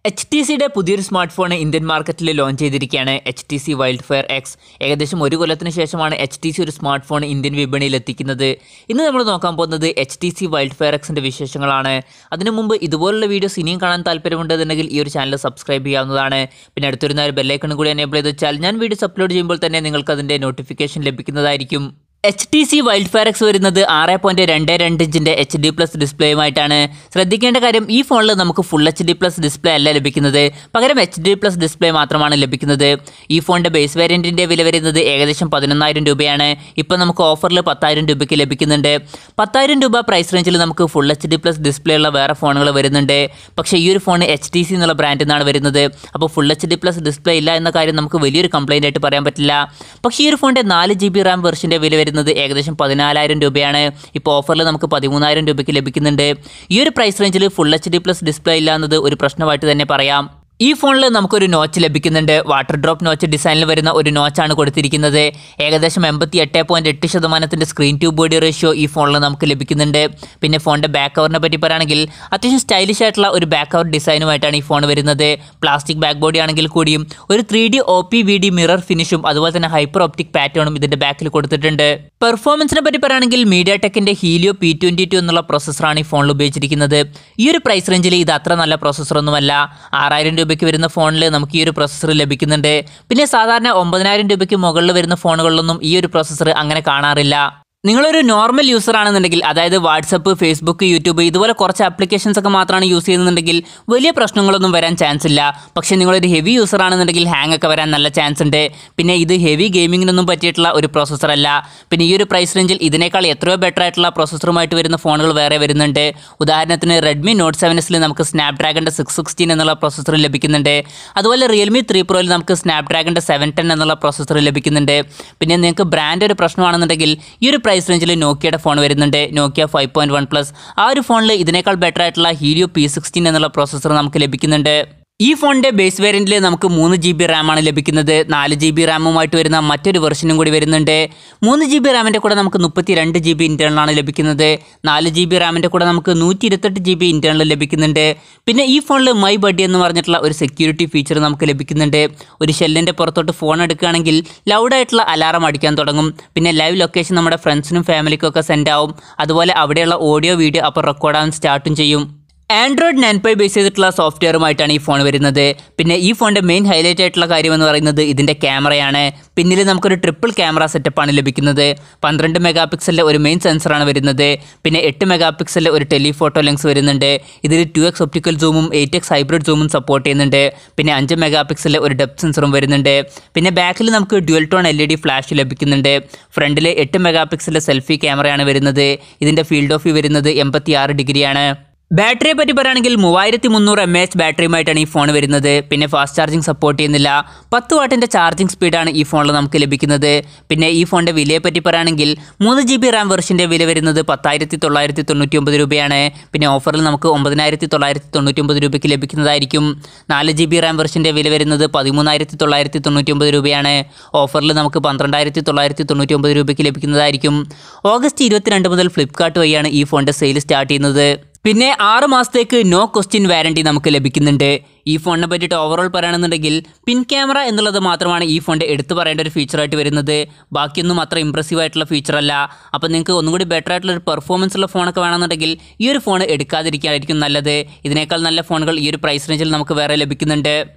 H T സിയുടെ പുതിയൊരു smart phone Indian മാർക്കറ്റിൽ ലോഞ്ച് ചെയ്തിരിക്കുകയാണ് H T C wild fire X ഏകദേശം ഒരു കൊല്ലത്തിന് ശേഷമാണ് എച്ച് ടി സി ഒരു സ്മാർട്ട് ഫോൺ ഇന്ത്യൻ വിപണിയിൽ എത്തിക്കുന്നത് ഇന്ന് നമ്മൾ നോക്കാൻ പോകുന്നത് H T C wild fire എക്സിൻ്റെ വിശേഷങ്ങളാണ് അതിനു മുമ്പ് ഇതുപോലുള്ള വീഡിയോസ് ഇനിയും കാണാൻ താല്പര്യമുണ്ടെന്നുണ്ടെങ്കിൽ ഈ ഒരു ചാനൽ സബ്സ്ക്രൈബ് ചെയ്യാവുന്നതാണ് പിന്നെ അടുത്തൊരുന്ന ഒരു ബെല്ലൈക്കൺ കൂടി എനേബിൾ ചെയ്ത് വെച്ചാൽ ഞാൻ വീഡിയോസ് അപ്ലോഡ് ചെയ്യുമ്പോൾ തന്നെ നിങ്ങൾക്ക് അതിൻ്റെ നോട്ടിഫിക്കേഷൻ ലഭിക്കുന്നതായിരിക്കും H T C wild fire X വരുന്നത് ആറ് പോയിന്റ് രണ്ട് രണ്ട് ഇഞ്ചിന്റെ എച്ച് ഡി പ്ലസ് ഡിസ്പ്ലേയുമായിട്ടാണ് ശ്രദ്ധിക്കേണ്ട കാര്യം ഈ ഫോണിൽ നമുക്ക് full H D plus display അല്ല ലഭിക്കുന്നത് പകരം എച്ച് ഡി പ്ലസ് ഡിസ്പ്ലേ മാത്രമാണ് ലഭിക്കുന്നത് ഈ ഫോണിന്റെ ബേസ് വേരിയന്റിന്റെ വില വരുന്നത് ഏകദേശം പതിനൊന്നായിരം രൂപയാണ് ഇപ്പം നമുക്ക് ഓഫറിൽ പത്തായിരം രൂപയ്ക്ക് ലഭിക്കുന്നുണ്ട് പത്തായിരം രൂപ പ്രൈസ് റേഞ്ചിൽ നമുക്ക് full H D plus display ഉള്ള വേറെ ഫോണുകൾ വരുന്നുണ്ട് പക്ഷേ ഈ ഒരു ഫോൺ എച്ച് ടി സി എന്നുള്ള ബ്രാൻഡിൽ നിന്നാണ് വരുന്നത് അപ്പോൾ full H D plus display ഇല്ല എന്ന കാര്യം നമുക്ക് വലിയൊരു കംപ്ലൈൻ്റ് ആയിട്ട് പറയാൻ പറ്റില്ല പക്ഷേ ഈ ഒരു ഫോണിൻ്റെ നാല് ജി ബി റാം വെർഷൻ്റെ വില വരുന്നത് ഏകദേശം പതിനാലായിരം രൂപയാണ് ഇപ്പോൾ ഓഫറിൽ നമുക്ക് പതിമൂന്നായിരം രൂപയ്ക്ക് ലഭിക്കുന്നുണ്ട് ഈ ഒരു പ്രൈസ് റേഞ്ചിൽ full H D plus display ഇല്ല എന്നത് ഒരു പ്രശ്നമായിട്ട് തന്നെ പറയാം ഈ ഫോണിൽ നമുക്കൊരു നോച്ച് ലഭിക്കുന്നുണ്ട് വാട്ടർ ഡ്രോപ്പ് നോച്ച് ഡിസൈനിൽ വരുന്ന ഒരു നോച്ചാണ് കൊടുത്തിരിക്കുന്നത് ഏകദേശം എൺപത്തി എട്ട് പോയിന്റ് എട്ട് ശതമാനത്തിൻ്റെ സ്ക്രീൻ ടു ബോഡി റേഷ്യോ ഈ ഫോണിൽ നമുക്ക് ലഭിക്കുന്നുണ്ട് പിന്നെ ഫോണിൻ്റെ ബാക്ക് കവറിനെ പറ്റി പറയുകയാണെങ്കിൽ അത്യാവശ്യം സ്റ്റൈലിഷ് ആയിട്ടുള്ള ഒരു ബാക്ക് കവർ ഡിസൈനുമായിട്ടാണ് ഈ ഫോൺ വരുന്നത് പ്ലാസ്റ്റിക് ബാക്ക് ബോഡി ആണെങ്കിൽ കൂടിയും ഒരു three D O P V D mirror ഫിനിഷും അതുപോലെ തന്നെ ഹൈപ്പർ ഒപ്റ്റിക് പാറ്റേണും ഇതിൻ്റെ ബാക്കിൽ കൊടുത്തിട്ടുണ്ട് പെർഫോമൻസിനെ പറ്റി പറയുകയാണെങ്കിൽ മീഡിയ ടെക്കിൻ്റെ ഹീലിയോ പി ട്വൻറ്റി ടു എന്നുള്ള പ്രോസസ്സറാണ് ഈ ഫോണിൽ ഉപയോഗിച്ചിരിക്കുന്നത് ഈ ഒരു പ്രൈസ് റേഞ്ചിൽ ഇത് അത്ര നല്ല പ്രോസസ്സറൊന്നുമല്ല ആറായിരം രൂപയ്ക്ക് വരുന്ന ഫോണിൽ നമുക്ക് ഈ ഒരു പ്രോസസ്സർ ലഭിക്കുന്നുണ്ട് പിന്നെ സാധാരണ ഒമ്പതിനായിരം രൂപയ്ക്ക് മുകളിൽ വരുന്ന ഫോണുകളിലൊന്നും ഈ ഒരു പ്രോസസ്സർ അങ്ങനെ കാണാറില്ല നിങ്ങളൊരു നോർമൽ യൂസർ ആണെന്നുണ്ടെങ്കിൽ അതായത് വാട്സപ്പ് ഫേസ്ബുക്ക് യൂട്യൂബ് ഇതുപോലെ കുറച്ച് ആപ്ലിക്കേഷൻസ് ഒക്കെ മാത്രമാണ് യൂസ് ചെയ്യുന്നുണ്ടെങ്കിൽ വലിയ പ്രശ്നങ്ങളൊന്നും വരാൻ ചാൻസ് ഇല്ല പക്ഷേ നിങ്ങളൊരു ഹെവി യൂസർ ആണെന്നുണ്ടെങ്കിൽ ഹാങ് ഒക്കെ വരാൻ നല്ല ചാൻസ് ഉണ്ട് പിന്നെ ഇത് ഹെവി ഗെയിമിങ്ങിനൊന്നും പറ്റിയിട്ടുള്ള ഒരു പ്രോസസ്സർ അല്ല പിന്നെ ഈ ഒരു പ്രൈസ് റേഞ്ചിൽ ഇതിനേക്കാൾ എത്രയോ ബെറ്റർ ആയിട്ടുള്ള പ്രോസസ്സറുമായിട്ട് വരുന്ന ഫോണുകൾ വേറെ വരുന്നുണ്ട് ഉദാഹരണത്തിന് റെഡ്മി നോട്ട് സെവൻ എസിൽ നമുക്ക് സ്നാപ്ഡ്രാഗണിൻ്റെ സിക്സ് സിക്സ്റ്റീൻ എന്നുള്ള പ്രോസസ്സർ ലഭിക്കുന്നുണ്ട് അതുപോലെ റിയൽമി ത്രീ പ്രോയിൽ നമുക്ക് സ്നാപ്ഡ്രാഗണിൻ്റെ സെവൻ ടെൻ എന്നുള്ള പ്രോസസ്സർ ലഭിക്കുന്നുണ്ട് പിന്നെ നിങ്ങൾക്ക് ബ്രാൻഡ് ഒരു പ്രശ്നമാണെന്നുണ്ടെങ്കിൽ ഈ ഒരു പ്രൈസ് റേഞ്ചിൽ നോക്കിയയുടെ ഫോൺ വരുന്നുണ്ട് Nokia five point one plus ആ ഒരു ഫോണിൽ ഇതിനേക്കാൾ ബെറ്റർ ആയിട്ടുള്ള ഹീലിയോ പി സിക്സ്റ്റീൻ എന്നുള്ള പ്രോസസ്സർ നമുക്ക് ലഭിക്കുന്നുണ്ട് ഈ ഫോണിൻ്റെ ബേസ് വേരിയൻറ്റിൽ നമുക്ക് മൂന്ന് ജി ബി റാമാണ് ലഭിക്കുന്നത് നാല് ജി ബി റാമുമായിട്ട് വരുന്ന മറ്റൊരു വെർഷനും കൂടി വരുന്നുണ്ട് മൂന്ന് ജി ബി റാമിൻ്റെ കൂടെ നമുക്ക് മുപ്പത്തി രണ്ട് ജി ബി ഇൻറ്റേണലാണ് ലഭിക്കുന്നത് നാല് ജി ബി റാമിൻ്റെ കൂടെ നമുക്ക് നൂറ്റി ഇരുപത്തെട്ട് ജി ബി ഇൻറ്റേണൽ ലഭിക്കുന്നുണ്ട് പിന്നെ ഈ ഫോണിൽ മൈ ബഡി എന്ന് പറഞ്ഞിട്ടുള്ള ഒരു സെക്യൂരിറ്റി ഫീച്ചർ നമുക്ക് ലഭിക്കുന്നുണ്ട് ഒരു ഷെല്ലിൻ്റെ പുറത്തോട്ട് ഫോൺ എടുക്കുകയാണെങ്കിൽ ലൗഡായിട്ടുള്ള അലാറം അടിക്കാൻ തുടങ്ങും പിന്നെ ലൈവ് ലൊക്കേഷൻ നമ്മുടെ ഫ്രണ്ട്സിനും ഫാമിലിക്കും ഒക്കെ സെൻഡ് ആവും അതുപോലെ അവിടെയുള്ള ഓഡിയോ വീഡിയോ അപ്പോൾ റെക്കോർഡാവാൻ സ്റ്റാർട്ടും ചെയ്യും ആൻഡ്രോയിഡ് നയൻ പൈ ബേസ് ചെയ്തിട്ടുള്ള സോഫ്റ്റ്വെയറുമായിട്ടാണ് ഈ ഫോൺ വരുന്നത് പിന്നെ ഈ ഫോണിൻ്റെ മെയിൻ ഹൈലൈറ്റ് ആയിട്ടുള്ള കാര്യം എന്ന് പറയുന്നത് ഇതിൻ്റെ ക്യാമറയാണ് പിന്നിൽ നമുക്കൊരു ട്രിപ്പിൾ ക്യാമറ സെറ്റപ്പാണ് ലഭിക്കുന്നത് പന്ത്രണ്ട് മെഗാ പിക്സലിലെ ഒരു മെയിൻ സെൻസറാണ് വരുന്നത് പിന്നെ എട്ട് മെഗാ പിക്സലിലെ ഒരു ടെലിഫോട്ടോ ലെൻസ് വരുന്നുണ്ട് ഇതിൽ ടു എക്സ് ഒപ്റ്റിക്കൽ സൂമും എയ്റ്റ് എക്സ് ഹൈബ്രിഡ് സൂമും സപ്പോർട്ട് ചെയ്യുന്നുണ്ട് പിന്നെ അഞ്ച് മെഗാ പിക്സലിലെ ഒരു ഡെപ്ത് സെൻസറും വരുന്നുണ്ട് പിന്നെ ബാക്കിൽ നമുക്ക് dual tone L E D flash ലഭിക്കുന്നുണ്ട് ഫ്രണ്ടിൽ എട്ട് മെഗാ പിക്സലിലെ സെൽഫി ക്യാമറയാണ് വരുന്നത് ഇതിൻ്റെ ഫീൽഡ് ഓഫ് വ്യൂ വരുന്നത് എൺപത്തി ആറ് ഡിഗ്രിയാണ് ബാറ്ററിയെ പറ്റി പറയുകയാണെങ്കിൽ മൂവായിരത്തി മുന്നൂറ് എം എച്ച് ബാറ്ററിയുമായിട്ടാണ് ഈ ഫോൺ വരുന്നത് പിന്നെ ഫാസ്റ്റ് ചാർജിങ് സപ്പോർട്ട് ചെയ്യുന്നില്ല പത്ത് വാട്ടിൻ്റെ ചാർജിങ് സ്പീഡാണ് ഈ ഫോണിൽ നമുക്ക് ലഭിക്കുന്നത് പിന്നെ ഈ ഫോണിൻ്റെ വിലയെ പറ്റി പറയുകയാണെങ്കിൽ മൂന്ന് ജി ബി റാം വെർഷൻ്റെ വില വരുന്നത് പത്തായിരത്തി തൊള്ളായിരത്തി തൊണ്ണൂറ്റി ഒമ്പത് രൂപയാണ് പിന്നെ ഓഫറിൽ നമുക്ക് ഒമ്പതിനായിരത്തി തൊള്ളായിരത്തി തൊണ്ണൂറ്റി ഒമ്പത് രൂപയ്ക്ക് ലഭിക്കുന്നതായിരിക്കും നാല് ജി ബി റാം വെർഷൻ്റെ വില വരുന്നത് പതിമൂന്നായിരത്തി തൊള്ളായിരത്തി തൊണ്ണൂറ്റി ഒമ്പത് രൂപയാണ് ഓഫറിൽ നമുക്ക് പന്ത്രണ്ടായിരത്തി തൊള്ളായിരത്തി തൊണ്ണൂറ്റി ഒമ്പത് രൂപയ്ക്ക് ലഭിക്കുന്നതായിരിക്കും ഓഗസ്റ്റ് ഇരുപത്തിരണ്ട് മുതൽ ഫ്ലിപ്കാർട്ട് വഴിയാണ് ഈ ഫോണിൻ്റെ സെയിൽ സ്റ്റാർട്ട് ചെയ്യുന്നത് പിന്നെ ആറ് മാസത്തേക്ക് നോ ക്വസ്റ്റ്യൻ വാരണ്ടി നമുക്ക് ലഭിക്കുന്നുണ്ട് ഈ ഫോണിനെ പറ്റിയിട്ട് ഓവറോൾ പറയുകയാണെന്നുണ്ടെങ്കിൽ പിൻ ക്യാമറ എന്നുള്ളത് മാത്രമാണ് ഈ ഫോണിൻ്റെ എടുത്തു പറയേണ്ട ഒരു ഫീച്ചറായിട്ട് വരുന്നത് ബാക്കിയൊന്നും അത്ര ഇമ്പ്രസീവ് ആയിട്ടുള്ള ഫീച്ചർ അല്ല അപ്പോൾ നിങ്ങൾക്ക് ഒന്നും കൂടി ബെറ്റർ ആയിട്ടുള്ള ഒരു പെർഫോമൻസ് ഉള്ള ഫോണൊക്കെ വേണമെന്നുണ്ടെങ്കിൽ ഈ ഒരു ഫോൺ എടുക്കാതിരിക്കുകയായിരിക്കും നല്ലത് ഇതിനേക്കാൾ നല്ല ഫോണുകൾ ഈ ഒരു പ്രൈസ് റേഞ്ചിൽ നമുക്ക് വേറെ ലഭിക്കുന്നുണ്ട്